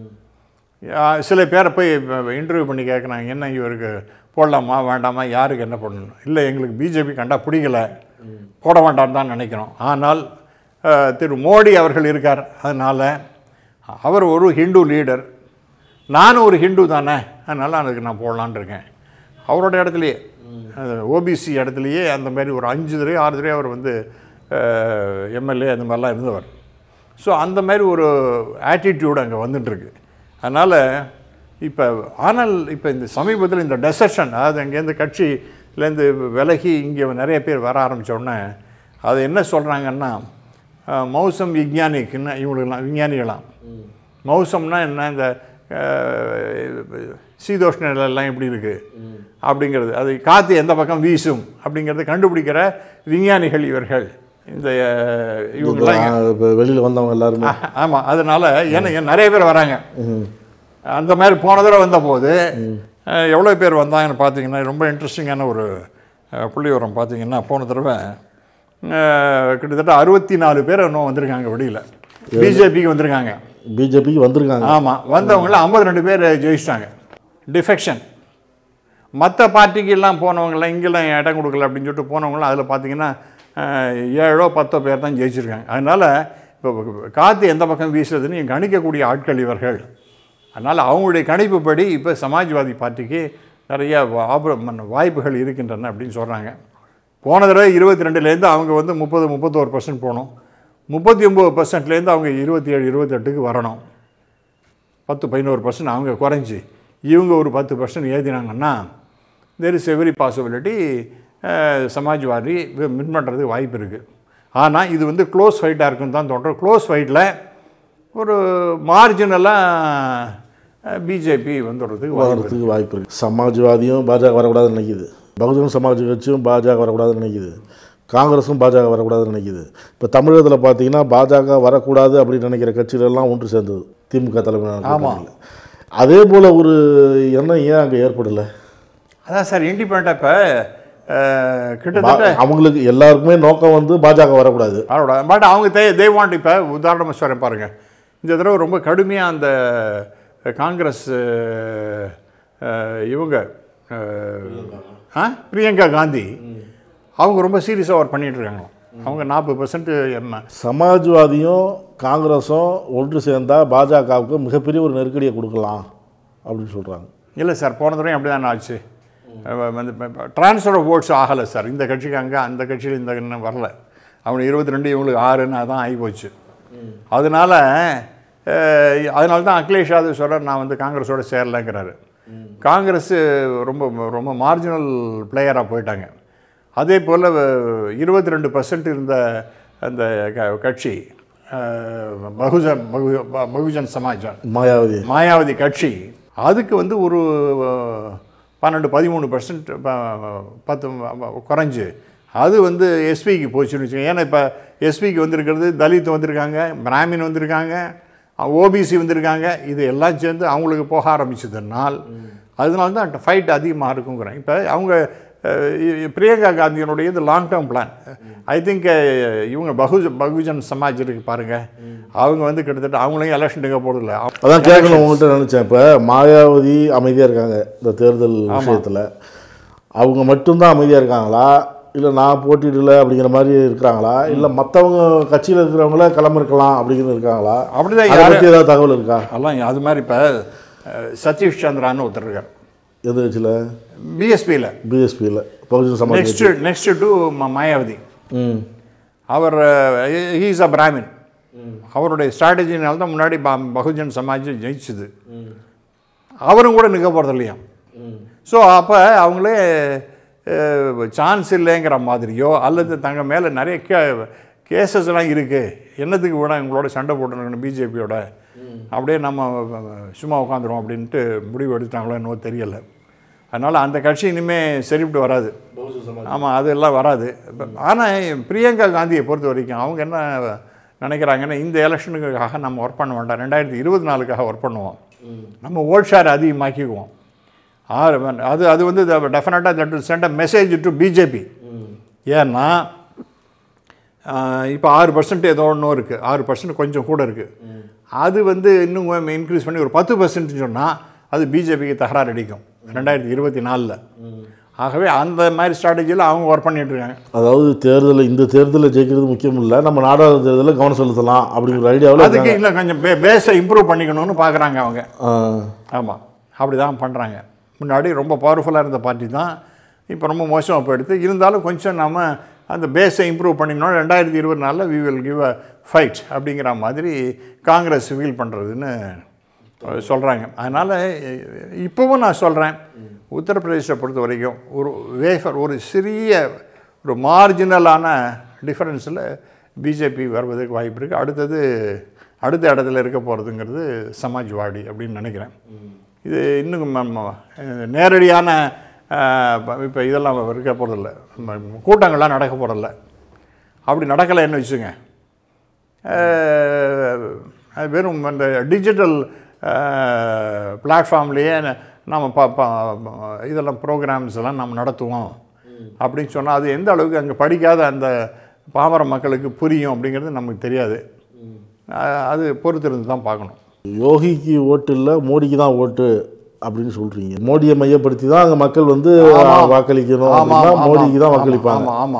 சில பேரை போய் இன்டர்வியூ பண்ணி கேட்குறாங்க என்ன இவருக்கு போடலாமா வேண்டாமா யாருக்கு என்ன பண்ணணும் இல்லை எங்களுக்கு பிஜேபி கண்டா பிடிக்கல போட வேண்டாம்னு தான் நினைக்கிறோம் ஆனால் அஹ், திரு மோடி அவர்கள் இருக்கார் அதனால் அவர் ஒரு ஹிந்து லீடர் நானும் ஒரு ஹிந்து தானே அதனால் அதுக்கு நான் போடலான்னு இருக்கேன் அவரோட இடத்துலையே ஓபிசி இடத்துலையே அந்த மாதிரி ஒரு அஞ்சு தடவை ஆறு தடவை அவர் வந்து எம்எல்ஏ அந்த மாதிரிலாம் இருந்தவர் ஸோ அந்த மாதிரி ஒரு ஆட்டிடியூட் அங்கே வந்துட்டுருக்கு அதனால் இப்போ ஆனால் இப்போ இந்த சமீபத்தில் இந்த டெசஷன் அதாவது அங்கேருந்து கட்சியிலேருந்து விலகி இங்கே நிறைய பேர் வர ஆரம்பிச்ச உடனே அது என்ன சொல்கிறாங்கன்னா அஹ், மௌசம் விஞ்ஞானிக்குன்னு இவங்களுக்கெல்லாம் விஞ்ஞானிகளாம் மௌசம்னா என்ன இந்த அஹ், சீதோஷ்ண நிலையெல்லாம் எப்படி இருக்குது அப்படிங்கிறது அது காற்று எந்த பக்கம் வீசும் அப்படிங்கிறத கண்டுபிடிக்கிற விஞ்ஞானிகள் இவர்கள் இந்த அஹ், இவங்கெல்லாம் இங்க- இப்போ வெளியில் வந்தவங்க எல்லாருமே ஆமாம் அதனால ஏன்னா ஏன் நிறைய பேர் வராங்க அந்த மாதிரி போன தடவை வந்தபோது அஹ், எவ்வளோ பேர் வந்தாங்கன்னு பார்த்தீங்கன்னா ரொம்ப இன்ட்ரெஸ்டிங்கான ஒரு அஹ், புள்ளி வரம் பார்த்தீங்கன்னா போன தடவை அஹ், கிட்டத்தட்ட அறுபத்தி நாலு பேர் இன்னும் வந்திருக்காங்க வெளியில் பிஜேபிக்கு வந்திருக்காங்க பிஜேபிக்கு வந்திருக்காங்க ஆமாம் வந்தவங்கள ஐம்பத்தி ரெண்டு பேர் ஜெயிச்சிட்டாங்க டிஃபெக்ஷன் மற்ற பார்ட்டிக்கு எல்லாம் போனவங்களாம் இங்கெல்லாம் இடம் கொடுக்கல அப்படின்னு சொல்லிட்டு போனவங்களாம் அதில் பார்த்தீங்கன்னா அஹ், ஏழோ பத்தோ பேர் தான் ஜெயிச்சிருக்காங்க அதனால் இப்போ காற்று எந்த பக்கம் வீசுறதுன்னு கணிக்கக்கூடிய ஆட்கள் இவர்கள் அதனால் அவங்களுடைய கணிப்புப்படி இப்போ சமாஜ்வாதி பார்ட்டிக்கு நிறைய ஆப வாய்ப்புகள் இருக்கின்றன அப்படின்னு சொல்கிறாங்க போன தடவை இருபத்தி ரெண்டுலேருந்து அவங்க வந்து முப்பது முப்பத்தோரு பர்சன்ட் போகணும் முப்பத்தி ஒம்பது பர்சன்ட்லேருந்து அவங்க இருபத்தி ஏழு இருபத்தெட்டுக்கு வரணும் பத்து பதினோரு பர்சன்ட் அவங்க குறைஞ்சி இவங்க ஒரு பத்து பர்சன்ட் ஏற்றினாங்கன்னா there is every possibility Samajwadi win பண்ணுறதுக்கு வாய்ப்பு இருக்குது ஆனால் இது வந்து க்ளோஸ் ஃபைட்டாக இருக்குன்னு தான் தோன்றும் க்ளோஸ் ஃபைட்டில் ஒரு மார்ஜினலாக பிஜேபி வந்துடுறதுக்கு வாய்ப்பு இருக்கு. வரதுக்கு வாய்ப்பு இருக்குது சமாஜ்வாதியும் பாஜக வரக்கூடாதுன்னு நினைக்குது பகுஜன் சமாஜ் கட்சியும் பாஜக வரக்கூடாதுன்னு நினைக்குது காங்கிரஸும் பாஜக வரக்கூடாதுன்னு நினைக்குது இப்போ தமிழகத்தில் பார்த்தீங்கன்னா பாஜக வரக்கூடாது அப்படின்னு நினைக்கிற கட்சிகளெல்லாம் ஒன்று சேர்ந்தது திமுக தலைமையிலான ஆமா. கூட்டணியில். அதே போல் ஒரு எண்ணம் ஏன் அங்கே ஏற்படலை அதான் சார் இண்டிபெண்ட்டாக இப்போ கிட்டத்தட்ட அவங்களுக்கு எல்லாருக்குமே நோக்கம் வந்து பாஜக வரக்கூடாது அவரோட பட் அவங்க தே தே வாண்ட் இப்போ உதாரணமாக சொல்கிறேன் பாருங்கள் இந்த தடவை ரொம்ப கடுமையாக அந்த காங்கிரஸ் அஹ், இவங்க அஹ், ஆ பிரியங்கா காந்தி அவங்க ரொம்ப சீரியஸாக ஒர்க் பண்ணிட்டு இருக்காங்க அவங்க நாற்பது பர்சன்ட் எம் சமாஜ்வாதியும் காங்கிரஸும் ஒன்று சேர்ந்தால் பாஜகவுக்கு மிகப்பெரிய ஒரு நெருக்கடியை கொடுக்கலாம் அப்படின்னு சொல்கிறாங்க இல்லை சார் போன தடவையும் அப்படி தான் ஆச்சு அஹ் வந்து ட்ரான்ஸ்ஃபர் ஆஃப் ஓட்ஸ் ஆகலை சார் இந்த கட்சிக்கு அங்கே அந்த கட்சியில் இந்த இன்னும் வரல அவங்க இருபத்தி ரெண்டு இவங்களுக்கு ஆறுன்னு அதான் ஆகி போச்சு அதனால அஹ், அதனால தான் அகிலேஷ் யாதவ் சொல்கிறார் நான் வந்து காங்கிரஸோட சேரலைங்கிறாரு காங்கிரஸ் ரொம்ப ரொம்ப மார்ஜினல் பிளேயராக போயிட்டாங்க அதே போல் இருபத்தி ரெண்டு பர்சன்ட் இருந்த அந்த க- கட்சி அஹ், பகுஜன் பகு ப- பகுஜன் சமாஜ் மாயாவதி மாயாவதி கட்சி அதுக்கு வந்து ஒரு அஹ், பன்னெண்டு பதிமூணு பர்சன்ட் பத்து அஹ், குறைஞ்சு அது வந்து எஸ்பிக்கு போச்சுன்னு வச்சுக்கோங்க ஏன்னா இப்போ எஸ்பிக்கு வந்திருக்கிறது தலித் வந்திருக்காங்க பிராமின் வந்திருக்காங்க ஓபிசி வந்திருக்காங்க இது எல்லாம் சேர்ந்து அவங்களுக்கு போக ஆரம்பிச்சதுனால் அதனால தான் ஃபைட் அதிகமாக இருக்குங்கிறேன் இப்போ அவங்க அஹ், இ- பிரியங்கா காந்தியினுடைய இது long term plan I think இவங்க பகுஜ பகுஜன் சமாஜ் இருக்கு பாருங்க அவங்க வந்து கிட்டத்தட்ட அவங்களையும் எலெக்ஷன் எடுக்க போகிறதில்ல அதான் கேட்கணும் உங்கள்கிட்ட நினச்சேன் இப்போ மாயாவதி அமைதியாக இருக்காங்க இந்த தேர்தல் விஷயத்தில் அவங்க மட்டும்தான் அமைதியாக இருக்காங்களா இல்லை நான் போட்டியிடல அப்படிங்கிற மாதிரி இருக்கிறாங்களா இல்லை மற்றவங்க கட்சியில் இருக்கிறவங்கள கிளம்பிருக்கலாம் அப்படிங்கிறது இருக்காங்களா அப்படிதான் அதை யாரு- பற்றி ஏதாவது தகவல் இருக்கா அதெல்லாம் அது மாதிரி இப்போ சதீஷ் சந்திரான்னு ஒருத்தர் இருக்கார் எந்த கட்சியில் பிஎஸ்பியில் பிஎஸ்பியில் பகுஜன் சமாஜ் நெக்ஸ்ட் கட்சி நெக்ஸ்ட் டு மாயாவதி ம் அவர் ஹீஸ் அ பிராமின் அவருடைய ஸ்ட்ராட்டஜினால தான் முன்னாடி ப- பகுஜன் சமாஜ் ஜெயிச்சுது அவரும் கூட நிற்க போகிறது இல்லையா ஸோ அப்போ அவங்களே சான்ஸ் இல்லைங்கிற மாதிரியோ அல்லது தங்க மேலே நிறைய கே கேசஸ் எல்லாம் இருக்குது என்னத்துக்கு விட எங்களோட சண்டை போட்டுருக்கணும் பிஜேபியோட அப்படியே நம்ம சும்மா உட்காந்துரும் அப்படின்ட்டு முடிவு எடுத்தாங்களோ என்னவோ தெரியலை அதனால் அந்த கட்சி இனிமேல் சரிப்பட்டு வராது ஆமாம் அதெல்லாம் வராது ஆனால் பிரியங்கா காந்தியை பொறுத்த வரைக்கும் அவங்க என்ன நினைக்கிறாங்கன்னா இந்த எலெக்ஷனுக்காக நம்ம ஒர்க் பண்ண வேண்டாம் ரெண்டாயிரத்தி இருபத்தி நாலுக்காக ஒர்க் பண்ணுவோம் நம்ம ஓட் ஷேர் அதிகமாக்கிக்குவோம் ஆறு அது அது வந்து டெஃபினட்டாக that will send a message to BJP ஏன்னா இப்போ ஆறு பர்சன்ட் ஏதோ ஒன்றும் இருக்குது ஆறு பர்சன்ட் கொஞ்சம் கூட இருக்குது அது வந்து இன்னும் இன்க்ரீஸ் பண்ணி ஒரு பத்து பர்சன்ட் சொன்னால் அது பிஜேபிக்கு தகராறு அடிக்கும் ரெண்டாயிரத்தி இருபத்தி நாலில் ஆகவே அந்த மாதிரி ஸ்ட்ராட்டஜியில் அவங்க ஒர்க் பண்ணிட்டு இருக்காங்க அதாவது தேர்தலில் இந்த தேர்தலில் ஜெயிக்கிறது முக்கியம் இல்லை நம்ம நாடாளுமன்ற தேர்தலில் கவனம் செலுத்தலாம் அப்படிங்கிற ஐடியாவில் அதுக்கு இன்னும் கொஞ்சம் பே பேஸை இம்ப்ரூவ் பண்ணிக்கணும்னு பார்க்குறாங்க அவங்க ஆமாம் அப்படி தான் பண்ணுறாங்க முன்னாடி ரொம்ப பவர்ஃபுல்லாக இருந்த பார்ட்டி தான் இப்போ ரொம்ப மோசமாக போயிடுது இருந்தாலும் கொஞ்சம் நம்ம அந்த பேஸை இம்ப்ரூவ் பண்ணிக்கணும் ரெண்டாயிரத்தி இருபத்தி நாலில் we will give a fight அப்படிங்கிற மாதிரி காங்கிரஸ் ஃபீல் பண்ணுறதுன்னு சொல்கிறாங்க அதனால் இப்போவும் நான் சொல்கிறேன் உத்தரப்பிரதேசத்தை பொறுத்த வரைக்கும் ஒரு வேஃபர் ஒரு சிறிய ஒரு மார்ஜினலான டிஃபரன்ஸில் பிஜேபி வருவதற்கு வாய்ப்பு இருக்குது அடுத்தது அடுத்த இடத்துல இருக்க போகிறதுங்கிறது சமாஜ்வாடி அப்படின்னு நினைக்கிறேன் இது இன்னும் ம- ம- நேரடியான இப்போ இதெல்லாம் இருக்க போகிறதில்ல கூட்டங்கள்லாம் நடக்க போகிறதில்ல அப்படி நடக்கலைன்னு வச்சுங்க அஹ், அது வெறும் அந்த டிஜிட்டல் பிளாட்ஃபார்ம்லேயே நம்ம ப ப- இதெல்லாம் ப்ரோக்ராம்ஸ் எல்லாம் நம்ம நடத்துவோம் அப்படின்னு சொன்னால் அது எந்த அளவுக்கு அங்கே படிக்காத அந்த பாமர மக்களுக்கு புரியும் அப்படிங்கிறது நமக்கு தெரியாது அஹ், அது பொறுத்திருந்து தான் பார்க்கணும் யோகிக்கு ஓட்டு இல்லை மோடிக்கு தான் ஓட்டு அப்படின்னு சொல்கிறீங்க மோடியை மையப்படுத்தி தான் அங்கே மக்கள் வந்து ஆமா. வாக்களிக்கணும் ஆமாம் அப்படின்னா மோடிக்கு தான் ஆமாம் வாக்களிப்பாங்க ஆமாம் ஆமாம்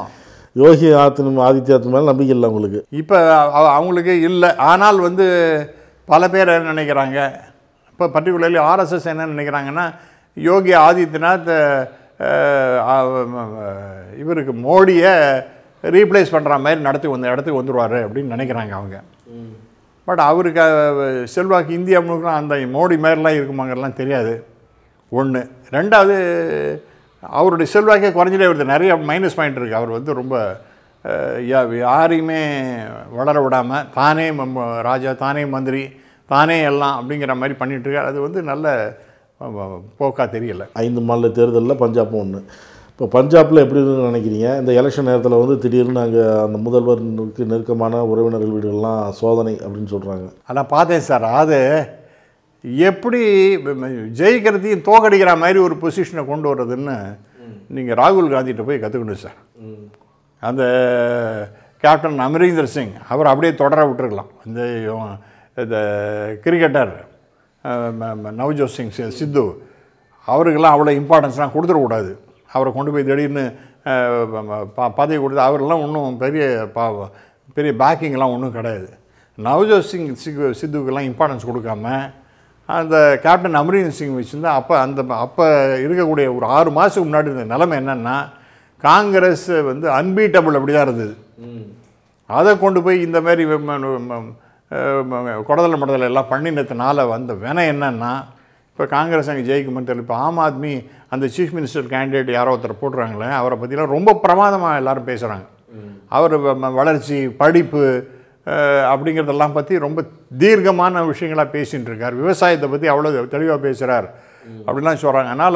யோகி ஆதித்ய ஆதித்யநாத் மேலே நம்பிக்கை இல்லை உங்களுக்கு இப்போ அவங்களுக்கு இல்லை ஆனால் வந்து பல பேர் என்ன நினைக்கிறாங்க இப்போ பர்டிகுலர்லி ஆர்எஸ்எஸ் என்ன நினைக்கிறாங்கன்னா யோகி ஆதித்யநாத் அஹ், அஹ், இவருக்கு மோடியை ரீப்ளேஸ் பண்ணுற மாதிரி நடத்தி வந்து இடத்துக்கு வந்துடுவார் அப்படின்னு நினைக்கிறாங்க அவங்க பட் அவருக்கு அஹ், செல்வாக்கு இந்தியா முழுக்க அந்த மோடி மாதிரிலாம் இருக்குமாங்கலாம் தெரியாது ஒன்று ரெண்டாவது அவருடைய செல்வாக்கே குறைஞ்சிட்டே வருது நிறைய மைனஸ் பாயிண்ட் இருக்குது அவர் வந்து ரொம்ப அஹ், யா- யாரையுமே வளர விடாமல் தானே ம- ராஜா தானே மந்திரி தானே எல்லாம் அப்படிங்கிற மாதிரி பண்ணிட்டு இருக்காரு அது வந்து நல்ல அஹ், போக்கா தெரியல ஐந்து மாநில தேர்தலில் பஞ்சாப்பும் ஒன்று இப்போ பஞ்சாபில் எப்படி இருக்குன்னு நினைக்கிறீங்க இந்த எலெக்ஷன் நேரத்தில் வந்து திடீர்னு அங்கே அந்த முதல்வருக்கு நெருக்கமான உறவினர்கள் வீடுகள்லாம் சோதனை அப்படின்னு சொல்கிறாங்க அதான் பார்த்தேன் சார் அது எப்படி ஜெயிக்கிறதையும் தோக்கடிக்கிற மாதிரி ஒரு பொசிஷனை கொண்டு வர்றதுன்னு நீங்கள் ராகுல் காந்திகிட்ட போய் கற்றுக்கணும் சார் அந்த கேப்டன் அமரீந்தர் சிங் அவர் அப்படியே தொடர விட்டுருக்கலாம் இந்த இவன் இந்த கிரிக்கெட்டர் அஹ், ம- ம- நவ்ஜோத் சிங் சி- சித்து அவருக்கெல்லாம் அவ்வளோ இம்பார்ட்டன்ஸ்லாம் கொடுத்துடக்கூடாது அவரை கொண்டு போய் திடீர்னு அஹ், ப- ப- ப- பதவி கொடுத்து அவரெல்லாம் ஒன்றும் பெரிய பா பெரிய பேக்கிங்லாம் ஒன்றும் கிடையாது நவ்ஜோத் சிங் சிக்கு சித்துக்கெல்லாம் இம்பார்ட்டன்ஸ் கொடுக்காம அந்த கேப்டன் அமரீந்தர் சிங் வச்சுருந்தா அப்போ அந்த அப்போ இருக்கக்கூடிய ஒரு ஆறு மாதத்துக்கு முன்னாடி இருந்த நிலைமை என்னென்னா காங்கிரஸ் வந்து அன்பீட்டபிள் அப்படி தான் இருந்தது அதை கொண்டு போய் இந்த மாதிரி வ- ம- ம- அஹ் ம- குடதல மடதல எல்லாம் பண்ணினதுனால வந்த வினை என்னன்னா இப்போ காங்கிரஸ் அங்கே ஜெயிக்குமென்னு தெரியல இப்போ ஆம் ஆத்மி அந்த சீஃப் மினிஸ்டர் கேண்டிடேட் யாரோ ஒருத்தர் போட்டுறாங்களே அவரை பற்றிலாம் ரொம்ப பிரமாதமாக எல்லாரும் பேசுகிறாங்க அவர் வ- ம- வளர்ச்சி படிப்பு அஹ், அப்படிங்கிறதெல்லாம் பற்றி ரொம்ப தீர்க்கமான விஷயங்களாக பேசிகிட்டு இருக்கார் விவசாயத்தை பற்றி அவ்வளோ தெளிவாக பேசுகிறார் அப்படிலாம் சொல்கிறாங்க அதனால்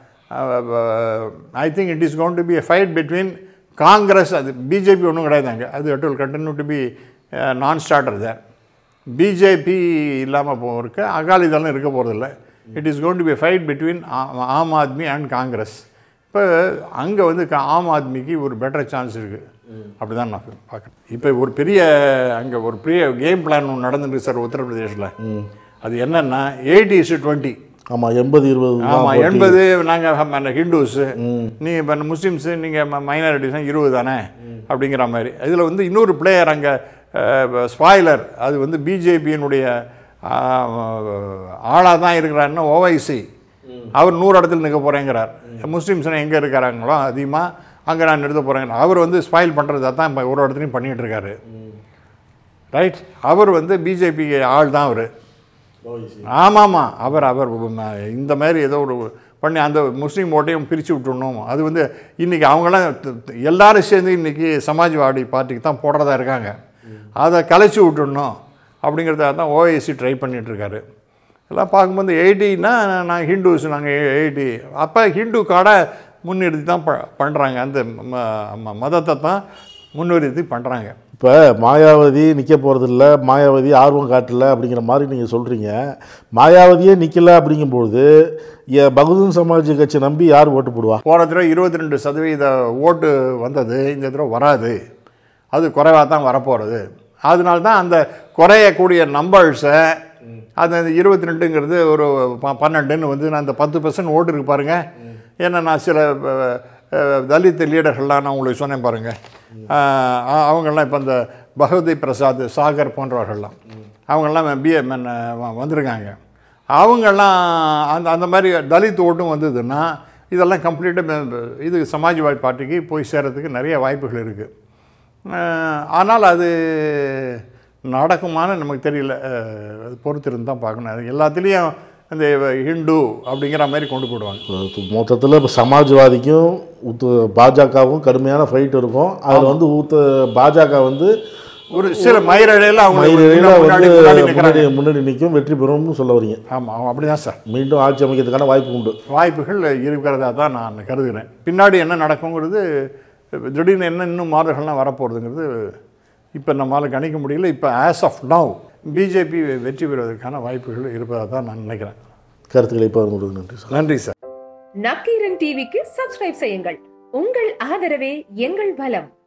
I think it is going to be a fight between Congress அது பிஜேபி ஒன்றும் கிடையாது அங்கே அது it will continue to be non starter there BJP இல்லாமல் போகிறதுக்கு அகாலிதளம் இருக்க போகிறதில்ல it is going to be fight between Aam Aadmi and Congress இப்போ அங்கே வந்து கா- ஆம் ஆத்மிக்கு ஒரு பெட்டர் சான்ஸ் இருக்குது அப்படி தான் நான் பார்க்குறேன் இப்போ ஒரு பெரிய அங்கே ஒரு பெரிய கேம் பிளான் ஒன்று நடந்துருக்கு சார் உத்தரப்பிரதேசில் அது என்னென்னா எயிட்டி இஸ் டுவெண்ட்டி ஆமாம் எண்பது இருபது தான் ஆமாம் போட்டி. எண்பது நாங்கள் ஹிந்துஸு நீங்கள் இப்போ முஸ்லீம்ஸு நீங்கள் மைனாரிட்டிஸ் இருபது தானே அப்படிங்கிற மாதிரி இதில் வந்து இன்னொரு பிளேயர் அங்கே ஸ்பாய்லர் அது வந்து பிஜேபியினுடைய ஆளாக தான் இருக்கிறாருன்னா ஓவைசி அவர் நூறு இடத்துல நிற்க போகிறேங்கிறார் முஸ்லீம்ஸ்லாம் எங்கே இருக்கிறாங்களோ அதிகமாக அங்கே நான் நிறுத்த போகிறேங்க அவர் வந்து ஸ்பாயில் பண்ணுறதா தான் இப்போ ஒரு இடத்துலையும் பண்ணிகிட்டு இருக்காரு ரைட் அவர் வந்து பிஜேபி ஆள் தான் அவர் ஆமாம்மா அவர் அவர் ம- இந்த மாதிரி ஏதோ ஒரு பண்ணி அந்த முஸ்லீம் ஓட்டையும் பிரித்து விட்டுடணும் அது வந்து இன்றைக்கி அவங்களாம் த- த- எல்லாரும் சேர்ந்து இன்றைக்கி சமாஜ்வாடி பார்ட்டிக்கு தான் போடுறதா இருக்காங்க அதை கலைச்சி விட்டுடணும் அப்படிங்கிறத தான் ஓஐசி ட்ரை பண்ணிகிட்ருக்காரு எல்லாம் பார்க்கும்போது எயிட்டின்னா நான் ஹிந்துஸ் நாங்கள் எயிட்டி அப்போ ஹிந்து கார்டை முன்னிறுத்தி தான் ப பண்ணுறாங்க அந்த ம- ம- மதத்தை தான் முன்னிறுத்தி பண்ணுறாங்க இப்போ மாயாவதி நிற்க போகிறதில்ல மாயாவதி ஆர்வம் காட்டல அப்படிங்கிற மாதிரி நீங்கள் சொல்கிறீங்க மாயாவதியே நிற்கல அப்படிங்கும்பொழுது எ- பகுஜன் சமாஜ் கட்சி நம்பி யார் ஓட்டு போடுவா போன தடவை இருபத்தி ரெண்டு சதவீத ஓட்டு வந்தது இந்த தடவை வராது அது குறைவாக தான் வரப்போகிறது அதனால தான் அந்த குறையக்கூடிய நம்பர்ஸை அது அந்த இருபத்தி ரெண்டுங்கிறது ஒரு ப- பன்னெண்டுன்னு வந்து நான் அந்த பத்து பர்சன்ட் ஓட்டு இருக்கு பாருங்கள் ஏன்னா நான் சில அஹ், அஹ், தலித் லீடர்கள்லாம் நான் உங்களுக்கு சொன்னேன் பாருங்கள் அவங்கெல்லாம் இப்போ இந்த பகவதி பிரசாத் சாகர் போன்றவர்கள்லாம் அவங்கெல்லாம் பிஏ வந்திருக்காங்க அவங்கெல்லாம் அந்த அந்த மாதிரி தலித் ஓட்டும் வந்ததுன்னா இதெல்லாம் கம்ப்ளீட்டாக இது சமாஜ்வாடி பார்ட்டிக்கு போய் சேரத்துக்கு நிறைய வாய்ப்புகள் இருக்குது ஆனால் அது நடக்குமான்னு நமக்கு தெரியல அஹ், அது பொறுத்திருந்து தான் பார்க்கணும் அது எல்லாத்துலேயும் அந்த ஹிந்து அப்படிங்கிற மாதிரி கொண்டு போடுவாங்க மொத்தத்தில் இப்போ சமாஜ்வாதிக்கும் உத்து பாஜகவும் கடுமையான ஃபைட் இருக்கும் அதில் வந்து ஊத்த பாஜக வந்து ஒரு சில மயிரடையில் அவங்க மயிரிழையில் முன்னாடி வந்து முன்னாடி முன்னாடி நிற்கிறாங்க முன்னாடி நிற்கும் வெற்றி பெறும்னு சொல்ல வரீங்க ஆமாம் அப்படி தான் சார் மீண்டும் ஆட்சி அமைக்கிறதுக்கான வாய்ப்பு உண்டு வாய்ப்புகள் இருக்கிறதா தான் நான் கருதுகிறேன் பின்னாடி என்ன நடக்குங்கிறது திடீர்னு என்ன இன்னும் மாறுதல்கள்லாம் வரப்போகிறதுங்கிறது இப்போ நம்மளால் கணிக்க முடியல இப்போ ஆஸ் ஆஃப் நவ் பிஜேபி வெற்றி பெறுவதற்கான வாய்ப்புகள் இருப்பதாக தான் நான் நினைக்கிறேன் கருத்துக்களை பகிர்ந்து நன்றி சார் நன்றி சார் நக்கீரன் டிவிக்கு சப்ஸ்கிரைப் செய்யுங்கள் உங்கள் ஆதரவே எங்கள் பலம்